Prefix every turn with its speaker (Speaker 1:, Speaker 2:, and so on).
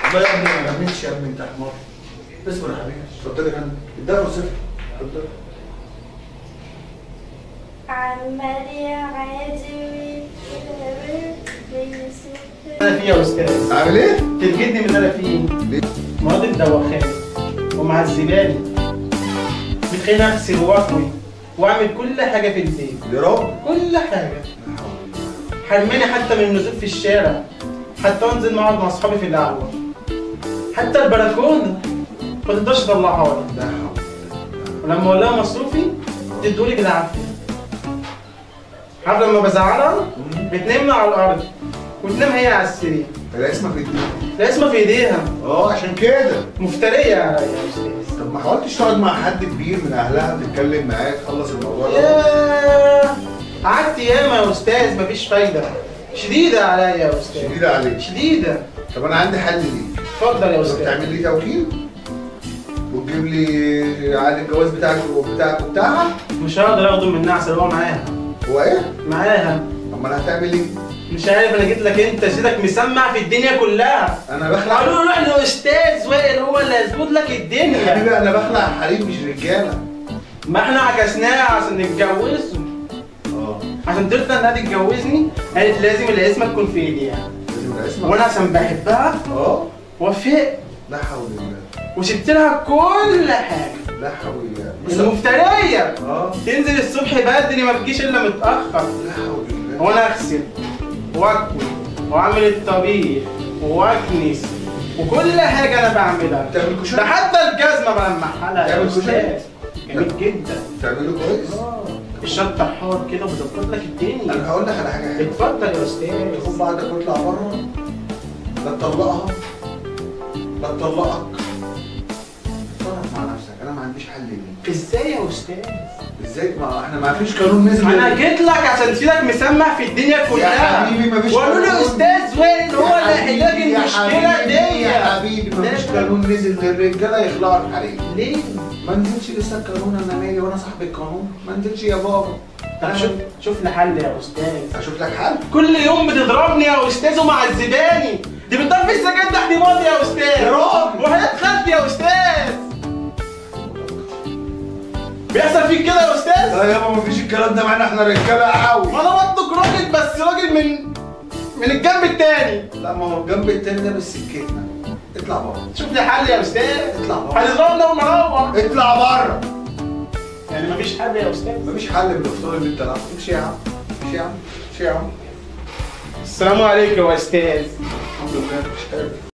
Speaker 1: والله يا ابني ما غنيتش يا ابني انت حمار اصبر يا حبيبي اتفضل يا فندم اديها فرصتك اتفضل
Speaker 2: عمال يعادي
Speaker 3: انا فيه يا استاذ
Speaker 1: عامل ايه؟
Speaker 3: تفجدني من اللي انا فيه
Speaker 1: ليه؟
Speaker 3: مواد الدواخان ومعذباني بتخليني اغسل واكوي واعمل كل حاجه في البيت
Speaker 1: يا رب
Speaker 3: كل حاجه حرماني حتى من النزول في الشارع حتى انزل اقعد مع اصحابي في القهوه حتى البلكونه ما تقدرش تطلعها لي
Speaker 1: لا حول
Speaker 3: ولما اقول لها مصروفي تدولي بالعافيه عارف لما بزعلها بتنام على الارض وتنام هي على السرير
Speaker 1: لا اسمك في الدنيا
Speaker 3: لا اسمها في ايديها
Speaker 1: اه عشان كده
Speaker 3: مفتريه عليا يا استاذ
Speaker 1: طب ما حاولتش تقعد مع حد كبير من اهلها تتكلم معاه تخلص الموضوع ده
Speaker 3: ياه قعدت ياما يا استاذ مفيش فايده شديده عليا يا استاذ
Speaker 1: شديدة عليك
Speaker 3: شديده
Speaker 1: طب انا عندي حل ليك
Speaker 3: اتفضل يا
Speaker 1: طب
Speaker 3: استاذ
Speaker 1: تعمل لي توكيل وتجيب لي عقد الجواز بتاعك وبتاعك وبتاعها
Speaker 3: مش هقدر اخده منها عشان هو معاها
Speaker 1: هو ايه؟
Speaker 3: معاها
Speaker 1: امال هتعمل ايه؟
Speaker 3: مش عارف انا جيت لك انت سيدك مسمع في الدنيا كلها
Speaker 1: انا بخلع
Speaker 3: قالوا له روح لاستاذ وائل هو اللي هيظبط لك
Speaker 1: يا
Speaker 3: الدنيا
Speaker 1: حبيبي انا بخلع حريم مش رجاله
Speaker 3: ما احنا عكسناها عشان نتجوزه
Speaker 1: اه
Speaker 3: عشان ترضى انها تتجوزني قالت لازم الاسم تكون في ايديها
Speaker 1: لازم يبقى اسمك
Speaker 3: وانا عشان بحبها
Speaker 1: اه
Speaker 3: وافقت
Speaker 1: لا حول الله
Speaker 3: وسبت لها كل حاجه
Speaker 1: لا حول الله بص-
Speaker 3: المفتريه
Speaker 1: اه
Speaker 3: تنزل الصبح بدري ما بتجيش الا متاخر
Speaker 1: لا حول الله
Speaker 3: وانا اغسل واكوي واعمل الطبيخ واكنس وكل حاجه انا بعملها
Speaker 1: بتعمل كشري؟
Speaker 3: ده حتى الجزمه بلمعها لها يا
Speaker 1: بتعمل كشري؟
Speaker 3: استاذ جميل جدا
Speaker 1: بتعمله كويس؟
Speaker 3: الشطه حار كده وبظبط لك
Speaker 1: انا
Speaker 3: الدنيا
Speaker 1: هقول لك على حاجه حلوه
Speaker 3: اتفضل يا استاذ
Speaker 1: خد بعضك واطلع بره لا تطلقها لا تطلقك اتصرف مع نفسك انا ما عنديش حل ليك
Speaker 3: ازاي يا استاذ
Speaker 1: ازاي ما احنا ما فيش قانون نزل
Speaker 3: انا جيت لك عشان سيدك مسمع في الدنيا كلها
Speaker 1: حبيبي مفيش
Speaker 3: وقالوا لي
Speaker 1: قانون.
Speaker 3: استاذ وائل هو اللي هيحل لك
Speaker 1: يا
Speaker 3: المشكله
Speaker 1: حبيبي-
Speaker 3: دي
Speaker 1: يا حبيبي ما فيش
Speaker 3: ده-
Speaker 1: قانون نزل للرجاله يخلعوا الحريم
Speaker 3: ليه؟
Speaker 1: ما نزلش لسه القانون انا مالي وانا صاحب القانون ما نزلش يا بابا
Speaker 3: طب شوف شوف لي حل يا استاذ
Speaker 1: اشوف لك حل
Speaker 3: كل يوم بتضربني يا استاذ ومعذباني دي بتضرب في السجاد تحت ماضي يا استاذ
Speaker 1: يا راجل.
Speaker 3: وحياة خالتي يا استاذ بيحصل فيك كده يا استاذ
Speaker 1: لا يابا ما فيش الكلام ده معانا احنا رجاله قوي
Speaker 3: ما انا برضك راجل بس راجل من من الجنب التاني
Speaker 1: لا ما هو الجنب التاني ده بالسكتنا اطلع بره
Speaker 3: شوف لي حل يا استاذ
Speaker 1: اطلع بره
Speaker 3: هتضربنا ونروح
Speaker 1: اطلع بره
Speaker 3: يعني مفيش حل يا استاذ
Speaker 1: مفيش حل من الافطار اللي انت لعبته امشي يا عم امشي يا عم امشي يا عم
Speaker 3: السلام عليكم يا استاذ
Speaker 1: الحمد لله مش قادر